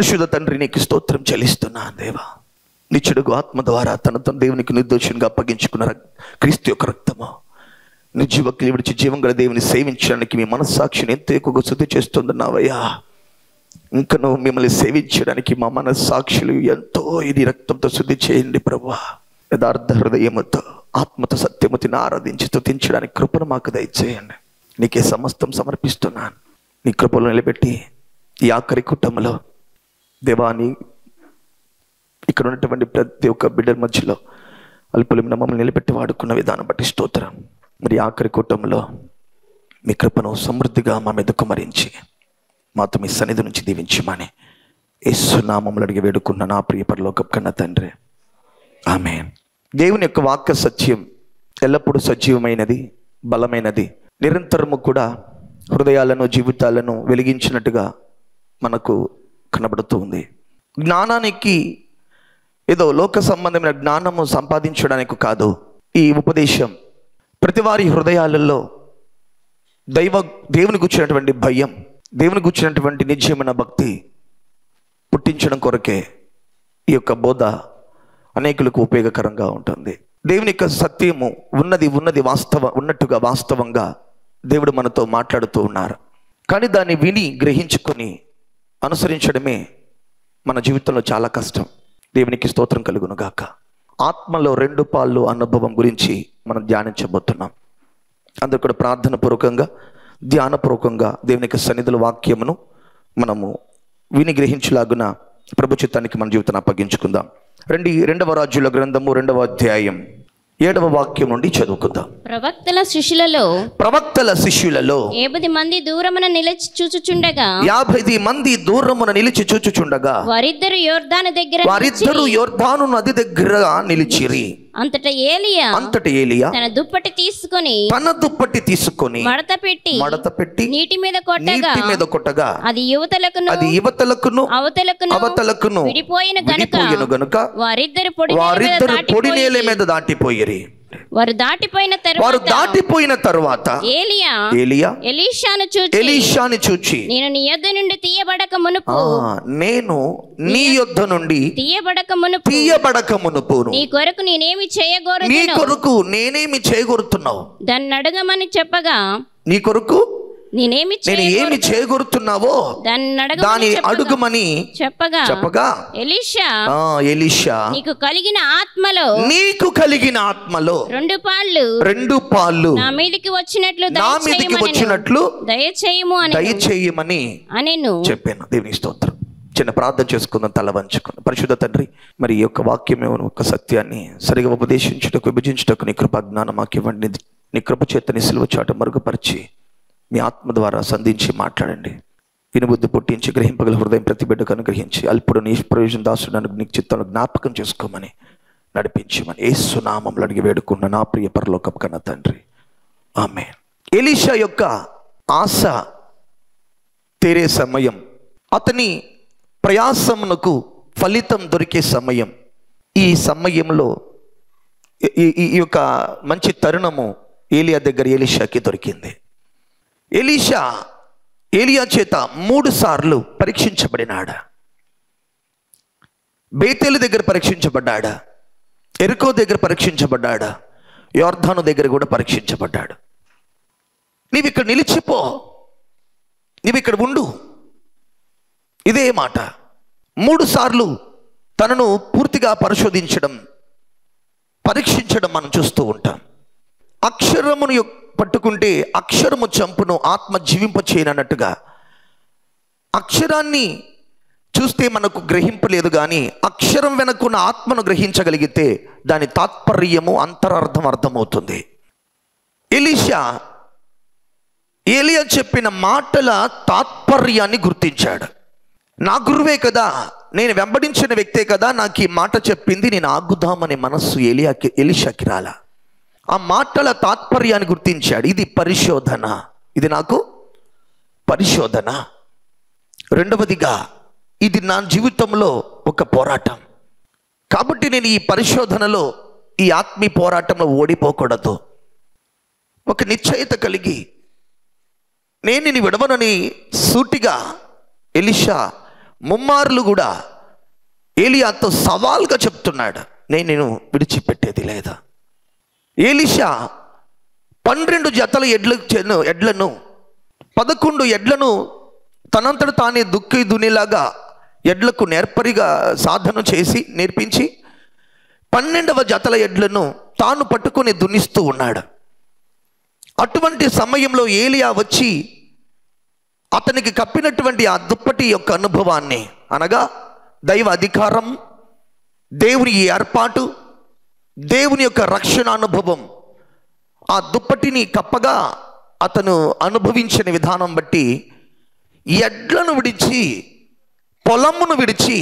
పరిశుద్ధ తండ్రి నీకు స్తోత్రం చెల్లిస్తున్నా దేవా నిచ్చుడుగు ఆత్మ ద్వారా తన తన దేవునికి నిర్దోషంగా అప్పగించుకున్న రక్- క్రీస్తు యొక్క రక్తము నిర్జీవక్కి విడిచి జీవం గల దేవుని సేవించడానికి మీ మనస్సాక్షిని ఎంతో ఎక్కువగా శుద్ధి చేస్తుందన్నావయ్యా ఇంకను మిమ్మల్ని సేవించడానికి మా మనస్సాక్షులు ఎంతో ఇది రక్తంతో శుద్ధి చేయండి ప్రభా యథార్థ హృదయముతో ఆత్మతో సత్యముతిని ఆరాధించి స్తుతించడానికి కృపను మాకు దయచేయండి నీకే సమస్తం సమర్పిస్తున్నాను నీ కృపలో నిలబెట్టి ఈ ఆఖరి కుటుంబంలో దేవాని ఇక్కడ ఉన్నటువంటి ప్రతి ఒక్క బిడ్డల మధ్యలో అల్పులు మమ్మల్ని నిలబెట్టి వాడుకున్న విధానం బట్టి స్తోత్రం మరి ఆఖరి కూటంలో మీ కృపను సమృద్ధిగా మా మీద కుమరించి మాతో మీ సన్నిధి నుంచి దీవించమని యేసునామములు అడిగి వేడుకున్న నా ప్రియ పరలోక కన్న తండ్రి ఆమె దేవుని యొక్క వాక్య సత్యం ఎల్లప్పుడూ సజీవమైనది బలమైనది నిరంతరము కూడా హృదయాలను జీవితాలను వెలిగించినట్టుగా మనకు కనబడుతూ ఉంది జ్ఞానానికి ఏదో లోక సంబంధమైన జ్ఞానము సంపాదించడానికి కాదు ఈ ఉపదేశం ప్రతి వారి హృదయాలలో దైవ దేవుని గుచ్చినటువంటి భయం దేవుని గుచ్చినటువంటి నిజమైన భక్తి పుట్టించడం కొరకే ఈ యొక్క బోధ అనేకులకు ఉపయోగకరంగా ఉంటుంది దేవుని యొక్క సత్యము ఉన్నది ఉన్నది వాస్తవ ఉన్నట్టుగా వాస్తవంగా దేవుడు మనతో మాట్లాడుతూ ఉన్నారు కానీ దాన్ని విని గ్రహించుకొని అనుసరించడమే మన జీవితంలో చాలా కష్టం దేవునికి స్తోత్రం కలుగును గాక ఆత్మలో రెండు పాళ్ళు అనుభవం గురించి మనం ధ్యానించబోతున్నాం అందరు కూడా ప్రార్థన పూర్వకంగా ధ్యానపూర్వకంగా దేవుని యొక్క సన్నిధుల వాక్యమును మనము విని గ్రహించలాగున ప్రభు చిత్తానికి మన జీవితాన్ని అప్పగించుకుందాం రెండు రెండవ రాజ్యుల గ్రంథము రెండవ అధ్యాయం ఏడవ వాక్యం నుండి చదువుకుందాం ప్రవక్తల శిష్యులలో ప్రవక్తల శిష్యులలో ఏబది మంది దూరమున నిలిచి చూచుచుండగా యాభై మంది దూరమున నిలిచి చూచుచుండగా వారిద్దరు యోర్దాను దగ్గర వారిద్దరూ యోర్ధాను నది దగ్గర నిలిచిరి అంతటా ఏలియా అంతటి ఏలియా తన దుప్పటి తీసుకొని తన దుప్పటి తీసుకొని మడత పెట్టి మడత పెట్టి నీటి మీద కొట్టగా నీటి మీద కొట్టగా అది యువతలకును అది యువతలకును అవతలకును అవతలకును విడిపోయిన గనుక విడిపోయెను గనుక వారిద్దరు పొడి నేల మీద వారిద్దరు పొడి దాటిపోయి నేల మీద దాటిపోయిరి వారు దాటిపోయిన వారు తరువాత దాటిపోయిన తరువాత ఏలియా ఏలియా ఎలీషాను చూచి ఎలీషాని చూచి నేను నీ యొద్ద నుండి తీయబడక మునుపు ఆ నేను నీ యొద్ద నుండి తీయబడక మునుపు తీయబడక మునుపును నీ కొరకు నేనేమి నీ చేయగోరుదును కొరకు నేనేమి చేయగొరుతున్నావు దాన్ని అడగమని చెప్పగా నీ కొరకు నేనేమి నేను చేయ ఏమి చేయగొరుతున్నావో దాన్ని దాని అడగమని చెప్పగా- అడుగుమని చెప్పగా చెప్పగా ఎలీషా ఆ ఎలీషా నీకు కలిగిన ఆత్మలో నీకు కలిగిన ఆత్మలో రెండు పాళ్ళు రెండు పాళ్ళు నా మీదికి వచ్చినట్లు నా మీదకి దయచేయమనెను. వచ్చినట్లు దయచేయము అని దయచేయమని అనెను చెప్పాను దేవుని స్తోత్రం చిన్న ప్రార్థన చేసుకుందాం తల వంచుకుందాం పరిశుద్ధ తండ్రి మరి ఈ యొక్క వాక్యం యొక్క సత్యాన్ని సరిగా ఉపదేశించుటకు విభజించుటకు నీ కృప జ్ఞానం మాకు ఇవ్వండి నీ కృప చేత నీ సిలువ చాట మరుగుపరిచి మీ ఆత్మ ద్వారా సంధించి మాట్లాడండి వినుబుద్ధి పుట్టించి గ్రహింపగల హృదయం ప్రతి బిడ్డకు అనుగ్రహించి అల్పుడు నీ ప్రయోజన దాసుడు నన్ను నీ చిత్తంలో జ్ఞాపకం చేసుకోమని నడిపించమని ఏసు నామంలో అడిగి వేడుకున్న నా ప్రియ పరలోకం కన్న తండ్రి ఆమె ఎలీషా యొక్క ఆశ తీరే సమయం అతని ప్రయాసమునకు ఫలితం దొరికే సమయం ఈ సమయంలో ఈ- ఈ ఈ యొక్క మంచి తరుణము ఏలియా దగ్గర ఎలీషాకి దొరికింది ఎలీషా ఏలియా చేత మూడు సార్లు పరీక్షించబడినాడా బేతేలు దగ్గర పరీక్షించబడ్డాడా ఎరుకో దగ్గర పరీక్షించబడ్డాడా యోర్ధాను దగ్గర కూడా పరీక్షించబడ్డాడు నీవు ఇక్కడ నిలిచిపో నీవు ఇక్కడ ఉండు ఇదే మాట మూడు సార్లు తనను పూర్తిగా పరిశోధించడం పరీక్షించడం మనం చూస్తూ ఉంటాం అక్షరమును యొక్- పట్టుకుంటే అక్షరము చంపును ఆత్మ జీవింప చేయనన్నట్టుగా అక్షరాన్ని చూస్తే మనకు గ్రహింపలేదు కానీ అక్షరం వెనకున్న ఆత్మను గ్రహించగలిగితే దాని తాత్పర్యము అంతరార్థం అర్థమవుతుంది ఎలీషా ఏలియా చెప్పిన మాటల తాత్పర్యాన్ని గుర్తించాడు నా గురువే కదా నేను వెంబడించిన వ్యక్తే కదా నాకు ఈ మాట చెప్పింది నేను ఆగుదామనే మనస్సు ఎలియాకి ఎలిషాకి రాలా ఆ మాటల తాత్పర్యాన్ని గుర్తించాడు ఇది పరిశోధన ఇది నాకు పరిశోధన రెండవదిగా ఇది నా జీవితంలో ఒక పోరాటం కాబట్టి నేను ఈ పరిశోధనలో ఈ ఆత్మీయ పోరాటంలో ఓడిపోకూడదు ఒక నిశ్చయిత కలిగి నేను నీ విడవనని సూటిగా ఎలిషా ముమ్మార్లు కూడా ఏలియాతో సవాల్గా చెప్తున్నాడు నేను నేను విడిచిపెట్టేది లేదా ఏలిషా పన్నెండు జతల ఎడ్ల ఎడ్లను పదకొండు ఎడ్లను తనంతట తానే దుక్కి దునిలాగా ఎడ్లకు నేర్పరిగా సాధన చేసి నేర్పించి పన్నెండవ జతల ఎడ్లను తాను పట్టుకొని దున్నిస్తూ ఉన్నాడు అటువంటి సమయంలో ఏలియా వచ్చి అతనికి కప్పినటువంటి ఆ దుప్పటి యొక్క అనుభవాన్ని అనగా దైవ అధికారం దేవుని ఈ ఏర్పాటు దేవుని యొక్క రక్షణ అనుభవం ఆ దుప్పటిని కప్పగా అతను అనుభవించిన విధానం బట్టి ఎడ్లను విడిచి పొలమును విడిచి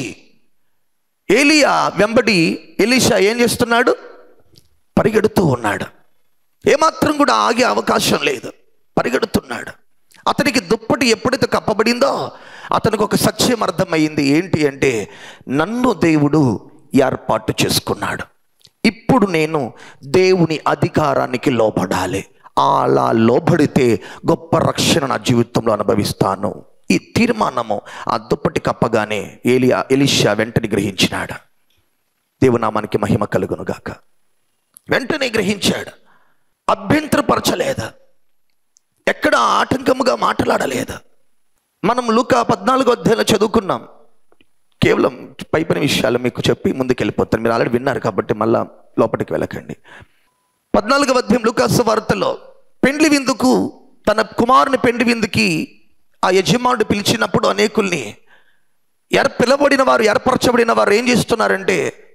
ఏలియా వెంబడి ఎలీషా ఏం చేస్తున్నాడు పరిగెడుతూ ఉన్నాడు ఏమాత్రం కూడా ఆగే అవకాశం లేదు పరిగెడుతున్నాడు అతనికి దుప్పటి ఎప్పుడైతే కప్పబడిందో అతనికి ఒక సత్యం అర్థమైంది ఏంటి అంటే నన్ను దేవుడు ఏర్పాటు చేసుకున్నాడు ఇప్పుడు నేను దేవుని అధికారానికి లోబడాలి అలా లోబడితే గొప్ప రక్షణ నా జీవితంలో అనుభవిస్తాను ఈ తీర్మానము ఆ దుప్పటి కప్పగానే ఏలియా ఎలిషా వెంటనే గ్రహించినాడు దేవునామానికి మహిమ కలుగునుగాక వెంటనే గ్రహించాడు అభ్యంతరపరచలేదు ఎక్కడ ఆటంకముగా మాట్లాడలేదు మనం లూకా పద్నాలుగో అధ్యాయంలో చదువుకున్నాం కేవలం పైపని విషయాలు మీకు చెప్పి ముందుకు వెళ్ళిపోతాను మీరు ఆల్రెడీ విన్నారు కాబట్టి మళ్ళా లోపలికి వెళ్ళకండి పద్నాలుగవ అధ్యాయం లూకాసు వార్తలో పెండ్లి విందుకు తన కుమారుని పెండ్లి విందుకి ఆ యజమానుడు పిలిచినప్పుడు అనేకుల్ని ఎర పిలబడిన వారు ఏర్పరచబడిన వారు ఏం చేస్తున్నారంటే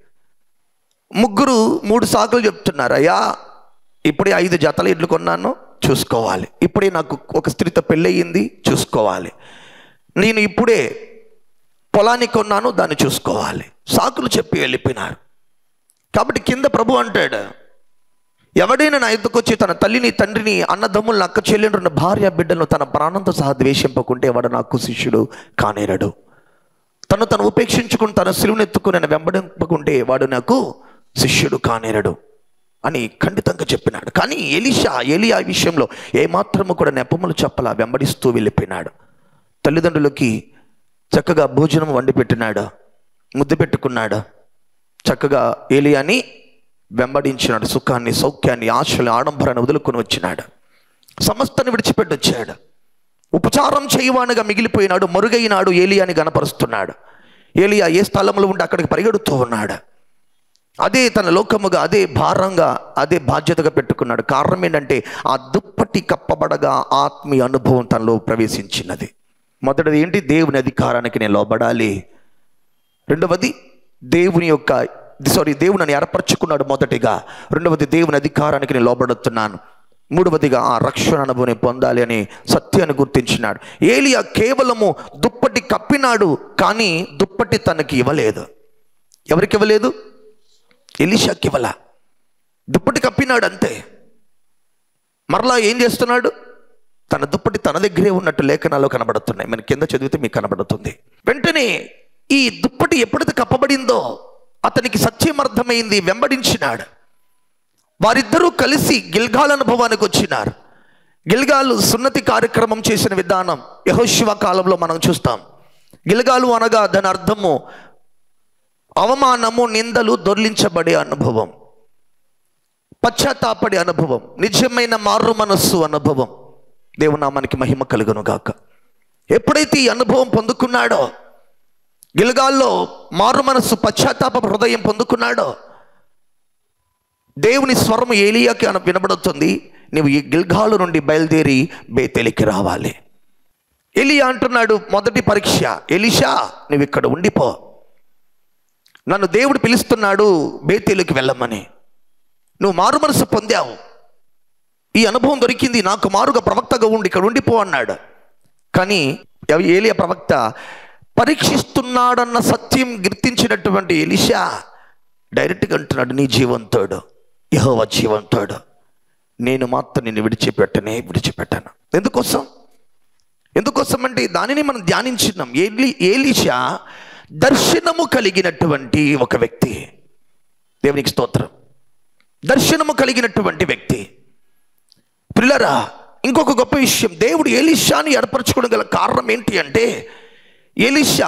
ముగ్గురు మూడు సాకులు చెప్తున్నారు అయ్యా ఇప్పుడే ఐదు జతల ఇడ్లు కొన్నాను చూసుకోవాలి ఇప్పుడే నాకు ఒక స్త్రీతో పెళ్ళయింది చూసుకోవాలి నేను ఇప్పుడే పొలాన్ని కొన్నాను దాన్ని చూసుకోవాలి సాకులు చెప్పి వెళ్ళిపోయినారు కాబట్టి కింద ప్రభు అంటాడు ఎవడైనా నా ఎద్దుకు వచ్చి తన తల్లిని తండ్రిని అన్నదమ్ములను అక్క చెల్లెండ్రున్న భార్య బిడ్డలను తన ప్రాణంతో సహా ద్వేషింపకుంటే వాడు నాకు శిష్యుడు కానేరడు తను తను ఉపేక్షించుకుని తన సిలువను ఎత్తుకుని నన్ను వెంబడింపకుంటే వాడు నాకు శిష్యుడు కానేరడు అని ఖండితంగా చెప్పినాడు కానీ ఎలిషా ఎలియా విషయంలో ఏమాత్రము కూడా నెపములు చెప్పలా వెంబడిస్తూ వెళ్ళిపోయినాడు తల్లిదండ్రులకి చక్కగా భోజనం వండి పెట్టినాడు ముద్దు పెట్టుకున్నాడు చక్కగా ఏలియాని వెంబడించినాడు సుఖాన్ని సౌఖ్యాన్ని ఆశలు ఆడంబరాన్ని వదులుకొని వచ్చినాడు సమస్తాన్ని విడిచిపెట్టి వచ్చాడు ఉపచారం చేయవానుగా మిగిలిపోయినాడు మరుగైనాడు ఏలియాని గనపరుస్తున్నాడు ఏలియా ఏ స్థలంలో ఉండి అక్కడికి పరిగెడుతూ ఉన్నాడు అదే తన లోకముగా అదే భారంగా అదే బాధ్యతగా పెట్టుకున్నాడు కారణం ఏంటంటే ఆ దుప్పటి కప్పబడగా ఆత్మీయ అనుభవం తనలో ప్రవేశించినది మొదటిది ఏంటి దేవుని అధికారానికి నేను లోబడాలి రెండవది దేవుని యొక్క సారీ దేవుని ఏర్పరచుకున్నాడు మొదటిగా రెండవది దేవుని అధికారానికి నేను లోబడుతున్నాను మూడవదిగా ఆ రక్షణ అనుభవం పొందాలి అని సత్యాన్ని గుర్తించినాడు ఏలియా కేవలము దుప్పటి కప్పినాడు కానీ దుప్పటి తనకి ఇవ్వలేదు ఎవరికి ఇవ్వలేదు ఎలిషాకి ఇవ్వలా దుప్పటి కప్పినాడు అంతే మరలా ఏం చేస్తున్నాడు తన దుప్పటి తన దగ్గరే ఉన్నట్టు లేఖనాలు కనబడుతున్నాయి మన కింద చదివితే మీకు కనబడుతుంది వెంటనే ఈ దుప్పటి ఎప్పుడైతే కప్పబడిందో అతనికి సత్యం అర్థమైంది వెంబడించినాడు వారిద్దరూ కలిసి గిల్గాల్ అనుభవానికి వచ్చినారు గిల్గాలు సున్నతి కార్యక్రమం చేసిన విధానం యహోశివ కాలంలో మనం చూస్తాం గిల్గాలు అనగా దాని అర్థము అవమానము నిందలు దొర్లించబడే అనుభవం పశ్చాత్తాపడే అనుభవం నిజమైన మారు మనస్సు అనుభవం దేవునామానికి మహిమ కలుగును గాక ఎప్పుడైతే ఈ అనుభవం పొందుకున్నాడో గిల్గాల్లో మారు మనస్సు పశ్చాత్తాప హృదయం పొందుకున్నాడో దేవుని స్వరం ఏలియాకి అన వినబడుతుంది నువ్వు ఈ గిల్గాలు నుండి బయలుదేరి బేతెలికి రావాలి ఎలియా అంటున్నాడు మొదటి పరీక్ష ఎలిషా నువ్వు ఇక్కడ ఉండిపో నన్ను దేవుడు పిలుస్తున్నాడు బేతేలుకి వెళ్ళమని నువ్వు మారు మనసు పొందావు ఈ అనుభవం దొరికింది నాకు మారుగా ప్రవక్తగా ఉండి ఇక్కడ ఉండిపో అన్నాడు కానీ ఎవ- ఏలియా ప్రవక్త పరీక్షిస్తున్నాడన్న సత్యం గుర్తించినటువంటి ఎలిషా డైరెక్ట్గా అంటున్నాడు నీ జీవంతోడు యహోవ జీవంతోడు నేను మాత్రం నిన్ను విడిచిపెట్టనే విడిచిపెట్టాను ఎందుకోసం ఎందుకోసం అంటే దానిని మనం ధ్యానించినాం ఏలి ఏలిషా దర్శనము కలిగినటువంటి ఒక వ్యక్తి దేవునికి స్తోత్రం దర్శనము కలిగినటువంటి వ్యక్తి పిల్లరా ఇంకొక గొప్ప విషయం దేవుడు ఎలిషాని ఏర్పరచుకోవడం గల కారణం ఏంటి అంటే ఎలిషా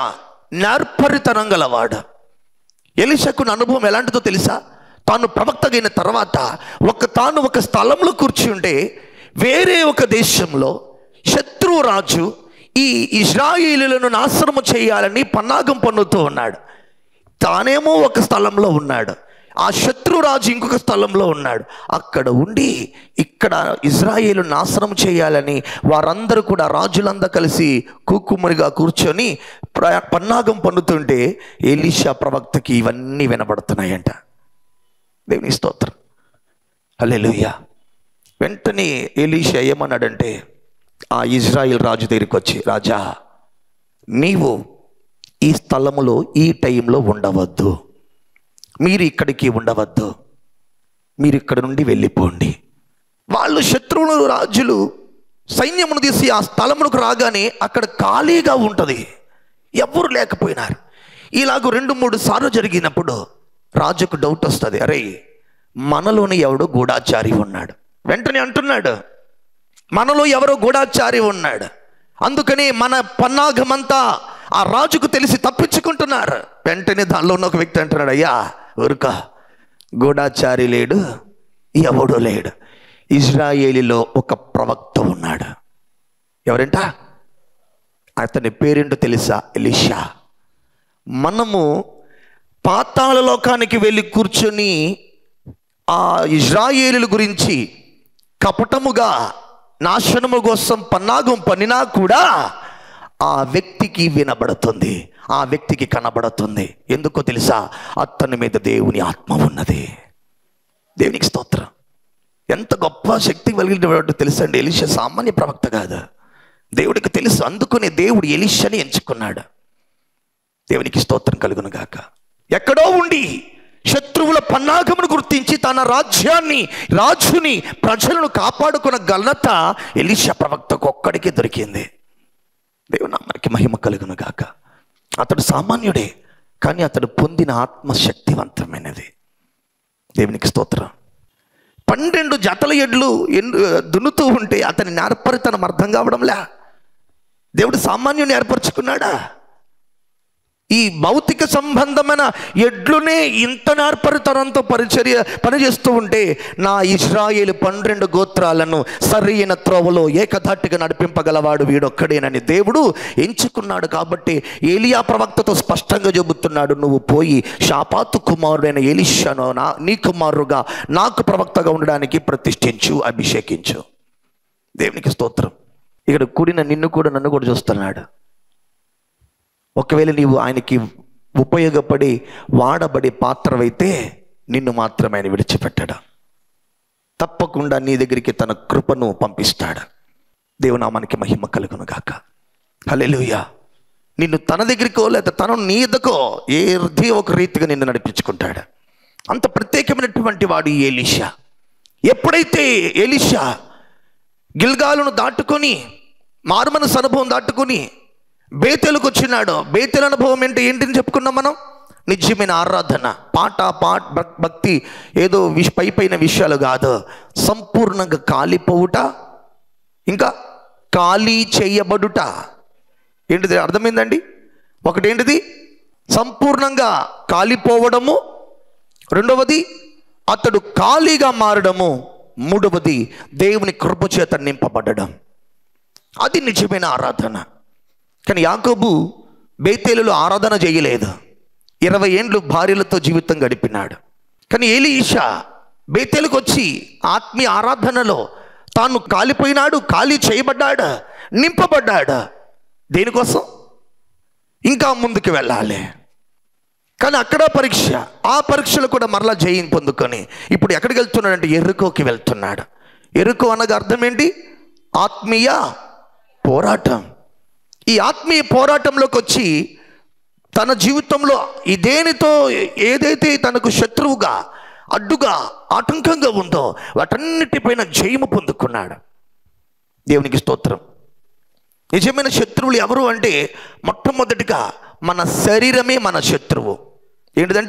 నేర్పరితనం గలవాడు ఎలిషకున్న అనుభవం ఎలాంటిదో తెలుసా తాను ప్రవక్తగైన తర్వాత ఒక తాను ఒక స్థలంలో కూర్చుంటే వేరే ఒక దేశంలో శత్రువు రాజు ఈ ఇజ్రాయిలులను నాశనము చేయాలని పన్నాగం పన్నుతూ ఉన్నాడు తానేమో ఒక స్థలంలో ఉన్నాడు ఆ శత్రురాజు ఇంకొక స్థలంలో ఉన్నాడు అక్కడ ఉండి ఇక్కడ ఇజ్రాయేలు నాశనం చేయాలని వారందరూ కూడా రాజులంతా కలిసి కూకుమరిగా కూర్చొని ప్ర- పన్నాగం పన్నుతుంటే ఎలీషా ప్రవక్తకి ఇవన్నీ వినబడుతున్నాయంట దేవుని స్తోత్రం హల్లెలూయా వెంటనే ఎలీషా ఏమన్నాడంటే ఆ ఇజ్రాయిల్ రాజు దగ్గరికి వచ్చి రాజా నీవు ఈ స్థలములో ఈ టైంలో ఉండవద్దు మీరు ఇక్కడికి ఉండవద్దు మీరు ఇక్కడ నుండి వెళ్ళిపోండి వాళ్ళు శత్రువులు రాజులు సైన్యమును తీసి ఆ స్థలమునకు రాగానే అక్కడ ఖాళీగా ఉంటుంది ఎవ్వరు లేకపోయినారు ఇలాగ రెండు మూడు సార్లు జరిగినప్పుడు రాజుకు డౌట్ వస్తుంది అరే మనలోని ఎవడో గూఢాచారి ఉన్నాడు వెంటనే అంటున్నాడు మనలో ఎవరో గూఢాచారి ఉన్నాడు అందుకని మన పన్నాగమంతా ఆ రాజుకు తెలిసి తప్పించుకుంటున్నారు వెంటనే దానిలో ఉన్న ఒక వ్యక్తి అంటున్నాడు అయ్యా ఊరుక గూఢాచారి లేడు ఎవడో లేడు ఇజ్రాయేలీలో ఒక ప్రవక్త ఉన్నాడు ఎవరంట అతని పేరేంటో తెలుసా ఎలిషా మనము పాతాళ లోకానికి వెళ్ళి కూర్చొని ఆ ఇజ్రాయేలుల గురించి కపటముగా నాశనము కోసం పన్నాగం పన్నినా కూడా ఆ వ్యక్తికి వినబడుతుంది ఆ వ్యక్తికి కనబడుతుంది ఎందుకో తెలుసా అతని మీద దేవుని ఆత్మ ఉన్నది దేవునికి స్తోత్రం ఎంత గొప్ప శక్తి కలిగిన తెలుసండి ఎలిషా సామాన్య ప్రవక్త కాదు దేవుడికి తెలుసు అందుకునే దేవుడు ఎలిషని ఎంచుకున్నాడు దేవునికి స్తోత్రం కలుగును గాక ఎక్కడో ఉండి శత్రువుల పన్నాగమును గుర్తించి తన రాజ్యాన్ని రాజుని ప్రజలను కాపాడుకున్న ఘనత ఎలిషా ప్రవక్తకు ఒక్కడికే దొరికింది దేవుని మనకి మహిమ కలుగును గాక అతడు సామాన్యుడే కానీ అతడు పొందిన ఆత్మ శక్తివంతమైనది దేవునికి స్తోత్రం పన్నెండు జతల ఎడ్లు ఎన్ను దున్నుతూ ఉంటే అతని నేర్పరితనం అర్థం కావడంలే దేవుడు సామాన్యుని ఏర్పరచుకున్నాడా ఈ భౌతిక సంబంధమైన ఎడ్లునే ఇంత నేర్పరితనంతో పరిచర్య పనిచేస్తూ ఉంటే నా ఇజ్రాయేలు పన్నెండు గోత్రాలను సరైన త్రోవలో ఏకధాటిగా నడిపింపగలవాడు వీడొక్కడేనని దేవుడు ఎంచుకున్నాడు కాబట్టి ఏలియా ప్రవక్తతో స్పష్టంగా చెబుతున్నాడు నువ్వు పోయి షాపాతు కుమారుడైన ఎలిషాను నా నీ కుమారుగా నాకు ప్రవక్తగా ఉండడానికి ప్రతిష్ఠించు అభిషేకించు దేవునికి స్తోత్రం ఇక్కడ కూడిన నిన్ను కూడా నన్ను కూడా చూస్తున్నాడు ఒకవేళ నీవు ఆయనకి ఉపయోగపడి వాడబడి పాత్రవైతే నిన్ను మాత్రమే ఆయన విడిచిపెట్టాడు తప్పకుండా నీ దగ్గరికి తన కృపను పంపిస్తాడు దేవునామానికి మహిమ కలుగును గాక హల్లెలూయా నిన్ను తన దగ్గరికో లేదా తను నీ ఎద్దకో ఏది ఒక రీతిగా నిన్ను నడిపించుకుంటాడు అంత ప్రత్యేకమైనటువంటి వాడు ఈ ఎలీషా ఎప్పుడైతే ఎలీషా గిల్గాలను దాటుకొని మారుమనసు అనుభవం దాటుకొని బేతెలకు వచ్చినాడు బేతెల అనుభవం ఏంటి ఏంటిని చెప్పుకున్నాం మనం నిజమైన ఆరాధన పాట పాట భక్- భక్తి ఏదో విష్ పై పైన విషయాలు కాదు సంపూర్ణంగా కాలిపోవుట ఇంకా ఖాళీ చేయబడుట ఏంటిది అర్థమైందండి ఒకటేంటిది సంపూర్ణంగా కాలిపోవడము రెండవది అతడు ఖాళీగా మారడము మూడవది దేవుని కృప చేత నింపబడడం అది నిజమైన ఆరాధన కానీ యాకోబు బేతేలులో ఆరాధన చేయలేదు ఇరవై ఏండ్లు భార్యలతో జీవితం గడిపినాడు కానీ ఏలీషా బేతేలుకు వచ్చి ఆత్మీయ ఆరాధనలో తాను కాలిపోయినాడు ఖాళీ చేయబడ్డాడు నింపబడ్డాడు దేనికోసం ఇంకా ముందుకు వెళ్ళాలి కానీ అక్కడ పరీక్ష ఆ పరీక్షలు కూడా మరలా జయం పొందుకొని ఇప్పుడు ఎక్కడికి వెళ్తున్నాడంటే ఎరుకోకి వెళ్తున్నాడు ఎరుకో అనగా అర్థం ఏంటి ఆత్మీయ పోరాటం ఈ ఆత్మీయ పోరాటంలోకి వచ్చి తన జీవితంలో ఈ దేనితో ఏదైతే తనకు శత్రువుగా అడ్డుగా ఆటంకంగా ఉందో వాటన్నిటిపైన జయము పొందుకున్నాడు దేవునికి స్తోత్రం నిజమైన శత్రువులు ఎవరు అంటే మొట్టమొదటిగా మన శరీరమే మన శత్రువు ఏంటిదంట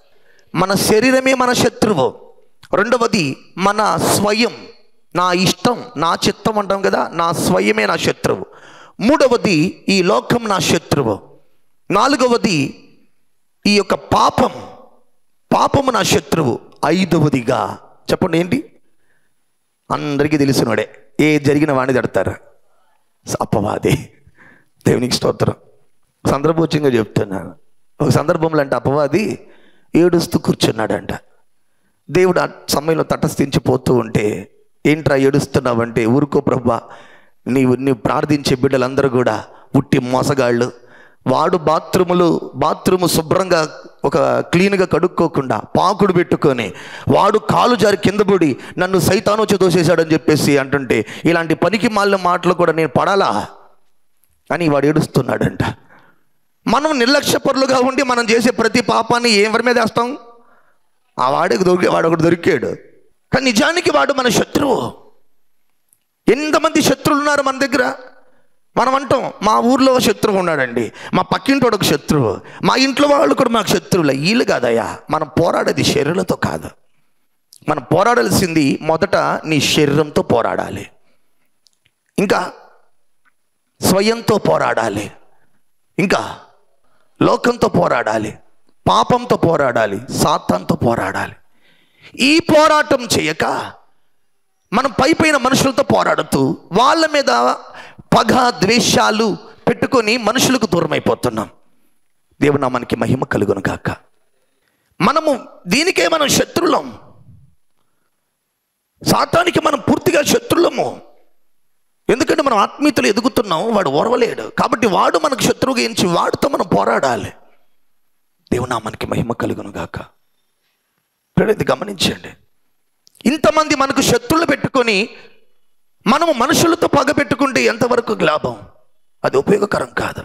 మన శరీరమే మన శత్రువు రెండవది మన స్వయం నా ఇష్టం నా చిత్తం అంటాం కదా నా స్వయమే నా శత్రువు మూడవది ఈ లోకం నా శత్రువు నాలుగవది ఈ యొక్క పాపం పాపము నా శత్రువు ఐదవదిగా చెప్పండి ఏంటి అందరికీ తెలిసినోడే ఏ జరిగిన వాడిని తడతారు అపవాది దేవునికి స్తోత్రం సందర్భోచంగా చెప్తున్నాను ఒక సందర్భంలో అంటే అపవాది ఏడుస్తూ కూర్చున్నాడంట దేవుడు ఆ సమయంలో తటస్థించిపోతూ ఉంటే ఏంట్రా ఏడుస్తున్నావంటే ఊరుకో ప్రభా నీవు నీవు ప్రార్థించే బిడ్డలందరూ కూడా ఉట్టి మోసగాళ్ళు వాడు బాత్రూములు బాత్రూము శుభ్రంగా ఒక క్లీన్గా కడుక్కోకుండా పాకుడు పెట్టుకొని వాడు కాలు జారి కింద పడి నన్ను సైతాను వచ్చి దోసేశాడని చెప్పేసి అంటుంటే ఇలాంటి పనికి మాలిన మాటలు కూడా నేను పడాలా అని వాడు ఏడుస్తున్నాడంట మనం నిర్లక్ష్యపరులుగా ఉండి మనం చేసే ప్రతి పాపాన్ని ఎవరి మీద వేస్తాం ఆ వాడికి దొరికి వాడు ఒకటి దొరికాడు కానీ నిజానికి వాడు మన శత్రువు ఎంతమంది శత్రువులు ఉన్నారు మన దగ్గర మనం అంటాం మా ఊర్లో ఒక శత్రువు ఉన్నాడండి మా పక్కింటోడు ఒక శత్రువు మా ఇంట్లో వాళ్ళు కూడా మాకు శత్రువులే వీళ్ళు కాదయ్యా మనం పోరాడేది శరీరాలతో కాదు మనం పోరాడాల్సింది మొదట నీ శరీరంతో పోరాడాలి ఇంకా స్వయంతో పోరాడాలి ఇంకా లోకంతో పోరాడాలి పాపంతో పోరాడాలి సాత్తంతో పోరాడాలి ఈ పోరాటం చేయక మనం పై పైన మనుషులతో పోరాడుతూ వాళ్ళ మీద పగ ద్వేషాలు పెట్టుకొని మనుషులకు దూరం అయిపోతున్నాం దేవుడు మనకి మహిమ కలుగును కాక మనము దీనికే మనం శత్రులం సాతానికి మనం పూర్తిగా శత్రులము ఎందుకంటే మనం ఆత్మీయతలు ఎదుగుతున్నాం వాడు ఓర్వలేడు కాబట్టి వాడు మనకు శత్రువుగా ఎంచి వాడితో మనం పోరాడాలి దేవునా మనకి మహిమ కలుగును గాక ఇప్పుడు ఇది గమనించండి ఇంతమంది మనకు శత్రువులు పెట్టుకొని మనము మనుషులతో పగ పెట్టుకుంటే ఎంతవరకు లాభం అది ఉపయోగకరం కాదు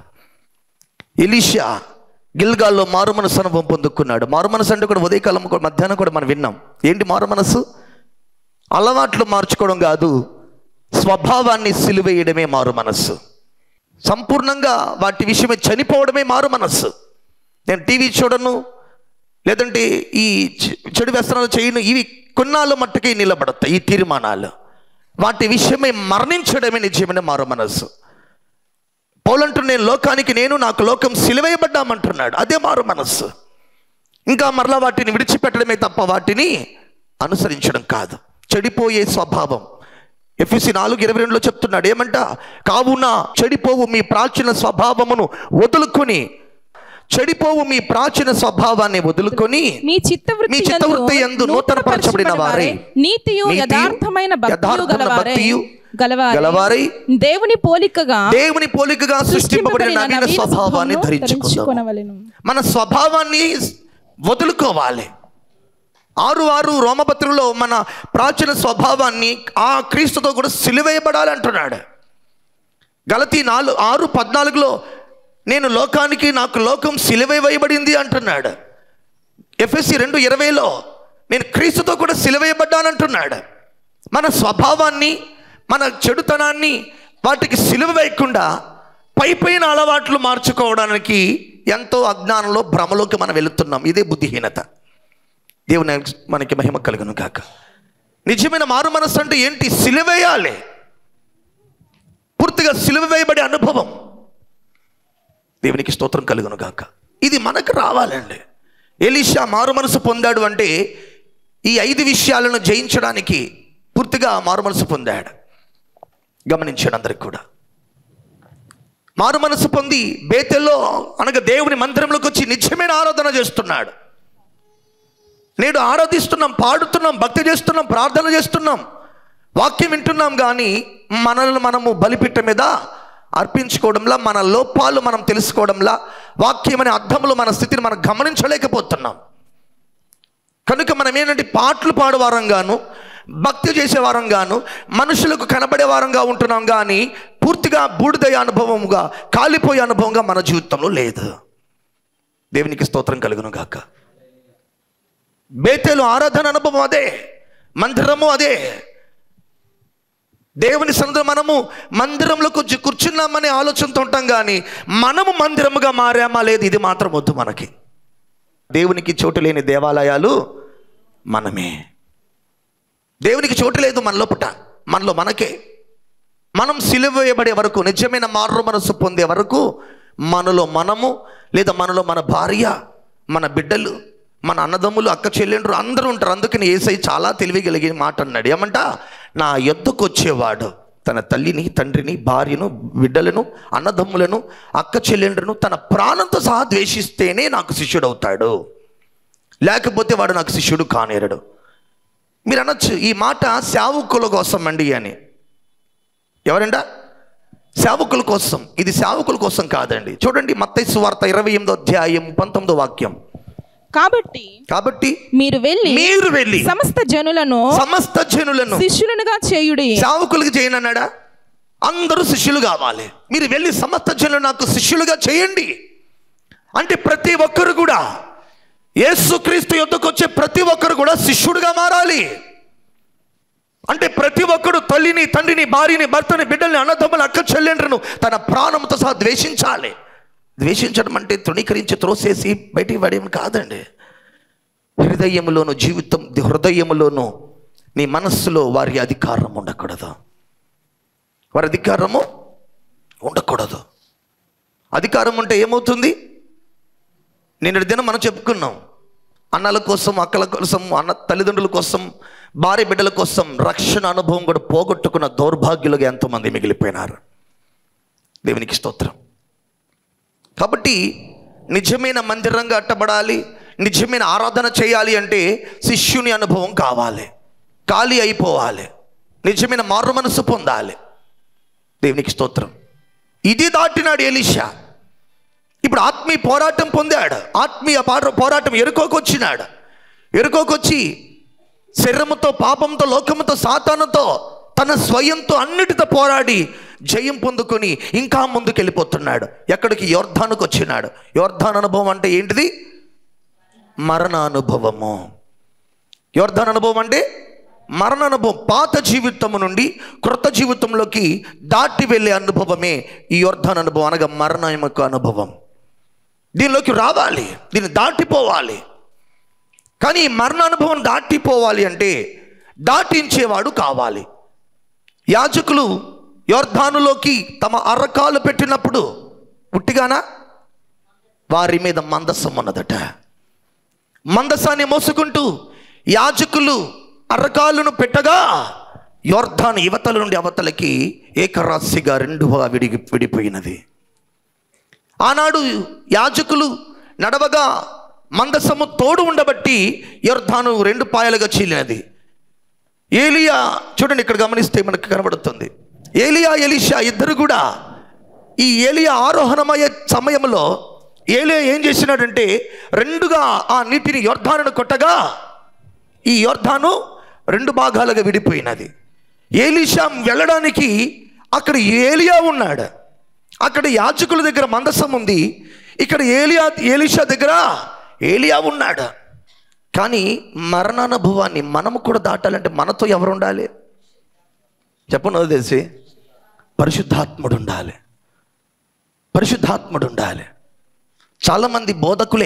ఎలీషా గిల్గాల్లో మారు మనసు అనుభవం పొందుకున్నాడు మారు మనసు అంటే కూడా ఉదయకాలం కూడా మధ్యాహ్నం కూడా మనం విన్నాం ఏంటి మారు మనసు అలవాట్లు మార్చుకోవడం కాదు స్వభావాన్ని సిలువేయడమే మారు మనస్సు సంపూర్ణంగా వాటి విషయమే చనిపోవడమే మారు మనస్సు నేను టీవీ చూడను లేదంటే ఈ చె- చెడు వ్యసనాలు చేయను ఇవి కొన్నాళ్ళు మట్టుకే నిలబడతాయి ఈ తీర్మానాలు వాటి విషయమై మరణించడమే నిజమైన మారు మనస్సు పౌలంటూ నేను లోకానికి నేను నాకు లోకం సిలువేయబడ్డామంటున్నాడు అదే మారు మనస్సు ఇంకా మరలా వాటిని విడిచిపెట్టడమే తప్ప వాటిని అనుసరించడం కాదు చెడిపోయే స్వభావం ఎఫ్ఎసి నాలుగు ఇరవై రెండులో చెప్తున్నాడు ఏమంట కావున చెడిపోవు మీ ప్రాచీన స్వభావమును వదులుకొని చెడిపోవు మీ ప్రాచీన స్వభావాన్ని వదులుకొని మీ చిత్తవృత్తి మీ చిత్తవృత్తి యందు నూతనపరచబడిన వారై నీతియు నీతియు, యథార్థమైన భక్తియు యథార్థమైన గలవారై భక్తియు గలవారై గలవారై దేవుని పోలికగా దేవుని పోలికగా సృష్టింపబడిన నవీన నవీన స్వభావాన్ని స్వభావమును ధరించుకుందాం ధరించుకొనవలెను. మన స్వభావాన్ని వదులుకోవాలి ఆరు ఆరు రోమపత్రులో మన ప్రాచీన స్వభావాన్ని ఆ క్రీస్తుతో కూడా సిలువేయబడాలి అంటున్నాడు గలతీ నాలుగు ఆరు పద్నాలుగులో నేను లోకానికి నాకు లోకం సిలువై వేయబడింది అంటున్నాడు ఎఫ్ఎస్సి రెండు ఇరవైలో నేను క్రీస్తుతో కూడా సిలువేయబడ్డానంటున్నాడు మన స్వభావాన్ని మన చెడుతనాన్ని వాటికి సిలువ వేయకుండా పై పైన అలవాట్లు మార్చుకోవడానికి ఎంతో అజ్ఞానంలో భ్రమలోకి మనం వెళుతున్నాం ఇదే బుద్ధిహీనత దేవుని మనకి మహిమ కలుగును కాక నిజమైన మారు మనస్సు అంటే ఏంటి సిలువేయాలి పూర్తిగా సిలువ వేయబడే అనుభవం దేవునికి స్తోత్రం కలుగును గాక ఇది మనకు రావాలండి ఎలీషా మారు మనసు పొందాడు అంటే ఈ ఐదు విషయాలను జయించడానికి పూర్తిగా మారు మనసు పొందాడు గమనించాడు అందరికి కూడా మారు మనసు పొంది బేతెల్లో అనగా దేవుని మందిరంలోకి వచ్చి నిత్యమైన ఆరాధన చేస్తున్నాడు నేడు ఆరాధిస్తున్నాం పాడుతున్నాం భక్తి చేస్తున్నాం ప్రార్థన చేస్తున్నాం వాక్యం వింటున్నాం కానీ మనల్ని మనము బలిపిట్ట మీద అర్పించుకోవడంలా మన లోపాలు మనం తెలుసుకోవడంలా వాక్యం అనే అర్థంలో మన స్థితిని మనం గమనించలేకపోతున్నాం కనుక మనం ఏంటంటే పాటలు పాడేవారం గాను భక్తి చేసేవారం గాను మనుషులకు కనబడే వారంగా ఉంటున్నాం కానీ పూర్తిగా బూడిదయ అనుభవముగా కాలిపోయే అనుభవంగా మన జీవితంలో లేదు దేవునికి స్తోత్రం కలుగును గాక బేతేలు ఆరాధన అనుభవం అదే మందిరము అదే దేవుని సన్నిధిలో మనము మందిరంలోకి వచ్చి కూర్చున్నామనే ఆలోచనతో ఉంటాం కానీ మనము మందిరముగా మారామా లేదు ఇది మాత్రం వద్దు మనకి దేవునికి చోటు లేని దేవాలయాలు మనమే దేవునికి చోటు లేదు మన లోపట మనలో మనకే మనం సిలువ వేయబడే వరకు నిజమైన మారు మనసు పొందే వరకు మనలో మనము లేదా మనలో మన భార్య మన బిడ్డలు మన అన్నదమ్ములు అక్క చెల్లెండ్రు అందరూ ఉంటారు అందుకని ఏసై చాలా తెలివి కలిగిన మాట అన్నాడు ఏమంట నా ఎద్దుకు వచ్చేవాడు తన తల్లిని తండ్రిని భార్యను బిడ్డలను అన్నదమ్ములను అక్క చెల్లెండ్రును తన ప్రాణంతో సహా ద్వేషిస్తేనే నాకు శిష్యుడు అవుతాడు లేకపోతే వాడు నాకు శిష్యుడు కానేరడు మీరు అనొచ్చు ఈ మాట సేవకుల కోసం అండి అని ఎవరంట సేవకుల కోసం ఇది సేవకుల కోసం కాదండి చూడండి మత్తయి సువార్త ఇరవై ఎనిమిదో అధ్యాయం పంతొమ్మిదో వాక్యం కాబట్టి కాబట్టి మీరు వెళ్ళి మీరు వెళ్ళి సమస్త జనులను సమస్త జనులను శిష్యులనుగా చేయుడి సేవకులకు చేయను అన్నాడా అందరూ శిష్యులు కావాలి మీరు వెళ్ళి సమస్త జనులు నాకు శిష్యులుగా చేయండి అంటే ప్రతి ఒక్కరు కూడా యేసుక్రీస్తు యొద్దకు వచ్చే ప్రతి ఒక్కరు కూడా శిష్యుడిగా మారాలి అంటే ప్రతి ఒక్కడు తల్లిని తండ్రిని భార్యని భర్తని బిడ్డల్ని అన్నదమ్ములు అక్క చెల్లెండ్రను తన ప్రాణంతో సహా ద్వేషించాలి ద్వేషించడం అంటే తృణీకరించి త్రోసేసి బయటికి పడేం కాదండి హృదయములోను జీవితం హృదయములోను నీ మనస్సులో వారి అధికారం ఉండకూడదు వారి అధికారము ఉండకూడదు అధికారం ఉంటే ఏమవుతుంది నిన్నటి దినం మనం చెప్పుకున్నాం అన్నల కోసం అక్కల కోసం అన్న తల్లిదండ్రుల కోసం భార్య బిడ్డల కోసం రక్షణ అనుభవం కూడా పోగొట్టుకున్న దౌర్భాగ్యులుగా ఎంతోమంది మిగిలిపోయినారు దేవునికి స్తోత్రం కాబట్టి నిజమైన మందిరంగా అట్టబడాలి నిజమైన ఆరాధన చేయాలి అంటే శిష్యుని అనుభవం కావాలి ఖాళీ అయిపోవాలి నిజమైన మారు మనసు పొందాలి దేవునికి స్తోత్రం ఇది దాటినాడు ఎలిషా ఇప్పుడు ఆత్మీయ పోరాటం పొందాడు ఆత్మీయ పార- పోరాటం ఎరుకోకొచ్చినాడు ఎరుకోకొచ్చి శరీరముతో పాపంతో లోకముతో సాతానుతో తన స్వయంతో అన్నిటితో పోరాడి జయం పొందుకొని ఇంకా ముందుకు వెళ్ళిపోతున్నాడు ఎక్కడికి యోర్ధానుకు వచ్చినాడు యోర్ధాన్ అనుభవం అంటే ఏంటిది మరణ అనుభవము యోర్ధాన్ అనుభవం అంటే మరణ అనుభవం పాత జీవితము నుండి క్రొత్త జీవితంలోకి దాటి వెళ్ళే అనుభవమే ఈ యోర్ధాన్ అనుభవం అనగా మరణ యొక్క అనుభవం దీనిలోకి రావాలి దీన్ని దాటిపోవాలి కానీ ఈ మరణ అనుభవం దాటిపోవాలి అంటే దాటించేవాడు కావాలి యాజకులు యోర్ధానులోకి తమ అరకాలు పెట్టినప్పుడు ఉట్టిగానా వారి మీద మందస్సం ఉన్నదట మందసాన్ని మోసుకుంటూ యాజకులు అరకాలను పెట్టగా యోర్ధాను యువతల నుండి అవతలకి ఏకరాశిగా రెండుగా విడిగి విడిపోయినది ఆనాడు యాజకులు నడవగా మందసము తోడు ఉండబట్టి యోర్ధాను రెండు పాయలుగా చీలినది ఏలియా చూడండి ఇక్కడ గమనిస్తే మనకు కనబడుతుంది ఏలియా ఎలిషా ఇద్దరు కూడా ఈ ఏలియా ఆరోహణమయ్యే సమయంలో ఏలియా ఏం చేసినాడంటే రెండుగా ఆ నీటిని యోర్ధానును కొట్టగా ఈ యోర్ధాను రెండు భాగాలుగా విడిపోయినది ఏలిషా వెళ్ళడానికి అక్కడ ఏలియా ఉన్నాడు అక్కడ యాజకుల దగ్గర మందసం ఉంది ఇక్కడ ఏలియా ఏలిషా దగ్గర ఏలియా ఉన్నాడు కానీ మరణానుభవాన్ని మనము కూడా దాటాలంటే మనతో ఎవరు ఉండాలి చెప్పను తెలిసి పరిశుద్ధాత్ముడు ఉండాలి పరిశుద్ధాత్ముడు ఉండాలి చాలామంది బోధకులే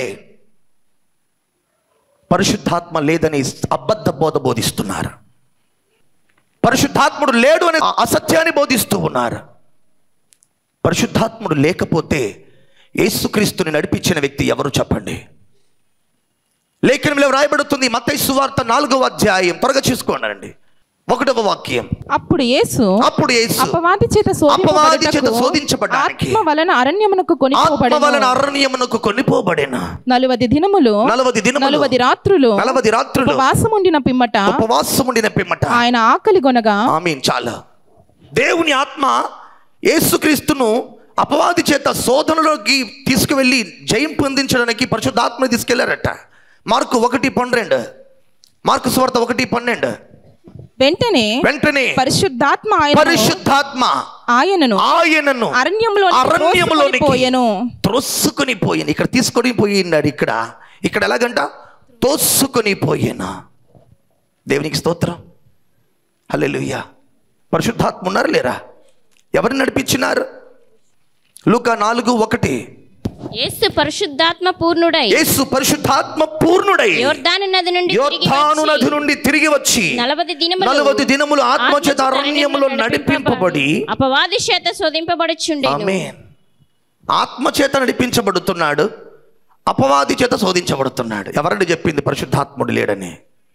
పరిశుద్ధాత్మ లేదని అబద్ధ బోధ బోధిస్తున్నారు పరిశుద్ధాత్ముడు లేడు అనే అసత్యాన్ని బోధిస్తూ ఉన్నారు పరిశుద్ధాత్ముడు లేకపోతే యేసుక్రీస్తుని నడిపించిన వ్యక్తి ఎవరు చెప్పండి లేఖనంలో వ్రాయబడుతుంది మత్తయి సువార్త నాలుగవ అధ్యాయం త్వరగా చూసుకోండి ఒకటవ వాక్యం అప్పుడు యేసు అప్పుడు యేసు అపవాది చేత అపవాది చేత శోధింపబడుటకు శోధించబడ్డానికి ఆత్మ వలన అరణ్యమునకు ఆత్మ వలన కొనిపోబడెను అరణ్యమునకు కొనిపోబడిన నలువది దినములు నలవది దినములు నలువది రాత్రులు నలవది రాత్రులు ఉపవాసం ఉండిన పిమ్మట ఉపవాసం ఉండిన పిమ్మట ఆయన ఆకలి గొనగా ఆమీన్ చాలా దేవుని ఆత్మ యేసుక్రీస్తును అపవాది చేత శోధనలోకి తీసుకువెళ్ళి జయం పొందించడానికి పరిశుద్ధాత్మ తీసుకెళ్లారట మార్కు ఒకటి పన్నెండు మార్కు సువార్త ఒకటి పన్నెండు వెంటనే వెంటనే పరిశుద్ధాత్మ ఆయన పరిశుద్ధాత్మ ఆయనను ఆయనను అరణ్యంలో అరణ్యములోనికి పోయెను త్రొస్సుకొని పోయిన ఇక్కడ తీసుకొని పోయినాడు ఇక్కడ ఇక్కడ ఎలాగంట తోసుకొని పోయిన దేవునికి స్తోత్రం హల్లెలూయా పరిశుద్ధాత్మ ఉన్నారు లేరా ఎవరిని నడిపించినారు లూకా నాలుగు ఒకటి యేసు పరిశుద్ధాత్మ పూర్ణుడై యేసు పరిశుద్ధాత్మ పూర్ణుడై యోర్దాను నది నుండి తిరిగి యోర్ధాను వచ్చి నది నుండి తిరిగి వచ్చి నలవది దినములు నలవది దినములు ఆత్మ చేత ఆత్మచేత అరణ్యములో నడిపింపబడి అపవాది చేత శోధింపబడుచుండెను ఆమేన్ ఆత్మ చేత నడిపించబడుతున్నాడు అపవాది చేత శోధించబడుతున్నాడు ఎవరండి చెప్పింది పరిశుద్ధాత్ముడు లేడని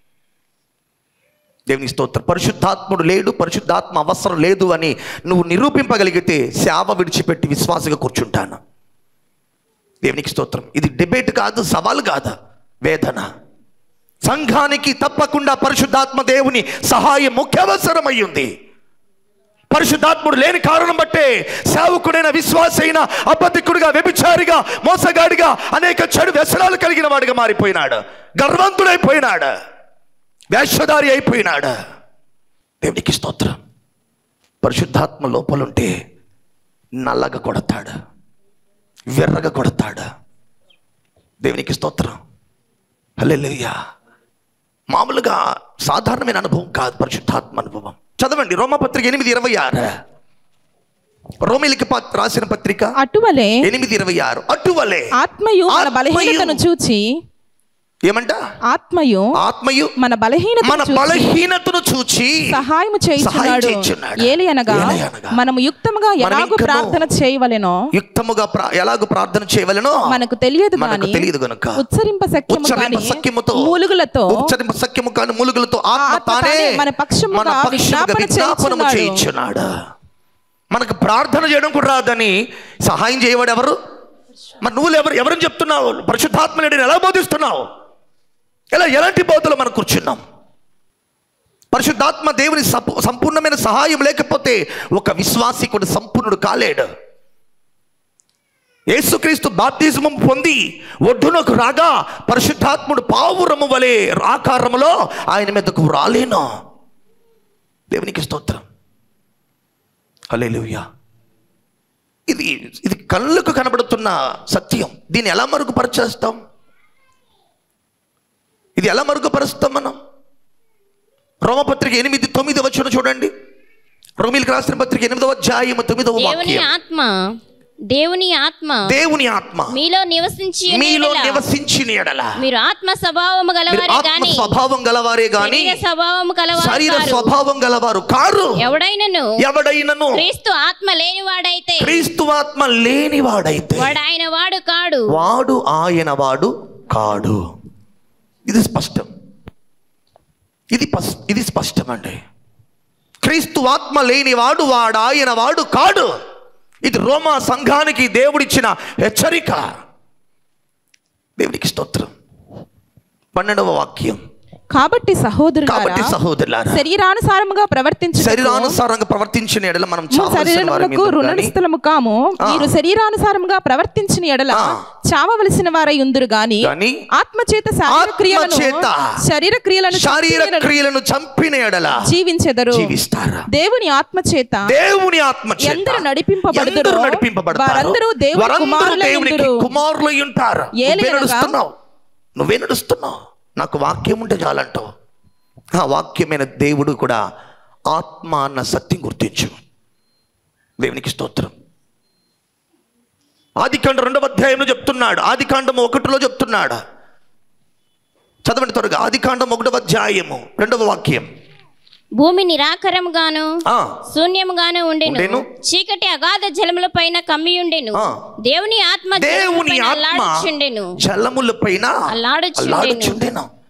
దేవుని స్తోత్రం పరిశుద్ధాత్ముడు లేడు పరిశుద్ధాత్మ అవసరం లేదు అని నువ్వు నిరూపింపగలిగితే సేవ విడిచిపెట్టి విశ్వాసగా కూర్చుంటాను దేవునికి స్తోత్రం ఇది డిబేట్ కాదు సవాల్ కాదు వేదన సంఘానికి తప్పకుండా పరిశుద్ధాత్మ దేవుని సహాయం ముఖ్యవసరమై ఉంది పరిశుద్ధాత్ముడు లేని కారణం బట్టే సేవకుడైన విశ్వాసైన అబద్ధికుడిగా వ్యభిచారిగా మోసగాడిగా అనేక చెడు వ్యసనాలు కలిగిన వాడిగా మారిపోయినాడు గర్వంతుడైపోయినాడు వేషధారి అయిపోయినాడు దేవునికి స్తోత్రం పరిశుద్ధాత్మ లోపలుంటే నల్లగా కొడతాడు వెర్రగా కొడతాడు దేవునికి స్తోత్రం హల్లెలూయా మామూలుగా సాధారణమైన అనుభవం కాదు పరిశుద్ధాత్మ అనుభవం చదవండి రోమపత్రిక ఎనిమిది ఇరవై ఆరు రోమిలికి పత్- రాసిన పత్రిక అటువలే ఎనిమిది ఇరవై ఆరు అటువలే ఆత్మయు మన ఆత్మయు. బలహీనతను చూచి ఏమంట ఆత్మయు ఆత్మయు మన బలహీనతను మన చూచి బలహీనతను చూచి సహాయము సహాయం చేయించున్నాడు చేయుచున్నాడు. ఏలి అనగా ఏలయనగా మనము యుక్తముగా ఎలాగో ఇంకనూ ప్రార్థన చేయవలెనో యుక్తముగా ప్రా- ఎలాగ ప్రార్థన చేయవలెనో మనకు తెలియదు మనకు గాని తెలియదు గనుక ఉచ్చరింప సఖ్యము ఉచ్చరింప కాని సఖ్యముతో మూలుగులతో ఉచ్చరింప సఖ్యము కాని మూలుగులతో ఆత్మ ఆత్మ తానే తానే మన పక్షముగా మన పక్షముగా విజ్ఞాపన విజ్ఞాపనము చేయుచున్నాడు. చేయించున్నాడు మనకు ప్రార్థన చేయడం కూడా రాదని సహాయం చేయవాడు ఎవరు మరి నువ్వు ఎవరు ఎవరని చెప్తున్నావు పరిశుద్ధాత్మ లేడని ఎలా బోధిస్తున్నావు ఎలా ఎలాంటి బోధలు మనం కూర్చున్నాం పరిశుద్ధాత్మ దేవుని సపు- సంపూర్ణమైన సహాయం లేకపోతే ఒక విశ్వాసికుడు సంపూర్ణుడు కాలేడు యేసుక్రీస్తు బాప్తిజమం పొంది ఒడ్డునకు రాగా పరిశుద్ధాత్ముడు పావురము వలె ఆకారములో ఆయన మీదకు రాలేను దేవునికి స్తోత్రం హల్లెలూయా ఇది ఇది కళ్ళకు కనబడుతున్న సత్యం దీన్ని ఎలా మరుగుపరచేస్తాం ఇది ఎలా మరుగుపరుస్తాం మనం రోమపత్రిక ఎనిమిది తొమ్మిది వచ్చిన చూడండి రోమిలకు రాసిన పత్రిక ఎనిమిదవ అధ్యాయము తొమ్మిదవ దేవుని వాక్యం ఆత్మ దేవుని ఆత్మ దేవుని ఆత్మ మీలో నివసించి ఉన్న మీలో యెడల నివసించిన ఎడల మీరు ఆత్మ స్వభావము మీరు గలవారే ఆత్మ గాని స్వభావం గలవారే గాని శరీర స్వభావము కలవారు శరీర కారు. స్వభావం గలవారు కారు ఎవడైనను ఎవడైనను క్రీస్తు ఆత్మ లేనివాడైతే క్రీస్తు ఆత్మ లేనివాడైతే వాడు ఆయన వాడు కాడు వాడు ఆయన వాడు కాడు ఇది స్పష్టం ఇది పస్- ఇది స్పష్టం అండి క్రీస్తు ఆత్మ లేనివాడు వాడు ఆయన వాడు కాడు ఇది రోమా సంఘానికి దేవుడిచ్చిన హెచ్చరిక దేవునికి స్తోత్రం పన్నెండవ వాక్యం కాబట్టి సహోదరులారా కాబట్టి సహోదరులారా శరీరానుసారముగా ప్రవర్తించు శరీరానుసారంగా ప్రవర్తించిన ఎడల మనం చావలసిన వారి శరీరములకు మీద గాని రుణస్థలము కాము మీరు శరీరానుసారముగా ప్రవర్తించిన ఎడల ఆ. చావవలసిన వారై ఉందురు గాని గాని ఆత్మచేత శారీర క్రియలను ఆత్మచేత శరీర క్రియలను శారీర చంపిన క్రియలను చంపిన ఎడల జీవించెదరు జీవిస్తారా దేవుని ఆత్మచేత దేవుని ఆత్మ చేత ఎందరు నడిపింపబడుదురో ఎందరు నడిపింపబడతారో వారందరూ దేవుని వారందరూ కుమారులై దేవునికి ఉందురు. కుమారులై ఉంటారు ఏలయనగా నువ్వే నడుస్తున్నావు నువ్వే నడుస్తున్నావు నాకు వాక్యం ఉంటే చాలంటావు ఆ వాక్యమైన దేవుడు కూడా ఆత్మ అన్న సత్యం గుర్తించు దేవునికి స్తోత్రం ఆదికాండం రెండవ అధ్యాయంలో చెప్తున్నాడు ఆదికాండం ఒకటిలో చెప్తున్నాడు చదవండి త్వరగా ఆదికాండం ఒకటవ అధ్యాయము రెండవ వాక్యం భూమి నిరాకరముగాను ఆ శూన్యముగాను ఉండెను ఉండెను. చీకటి అగాధ జలముల పైన కమ్మి ఉండెను ఆ. దేవుని ఆత్మ దేవుని ఆత్మ అల్లాడుచుండెను జలముల పైన అల్లాడుచుండెను. అల్లాడుచుండెను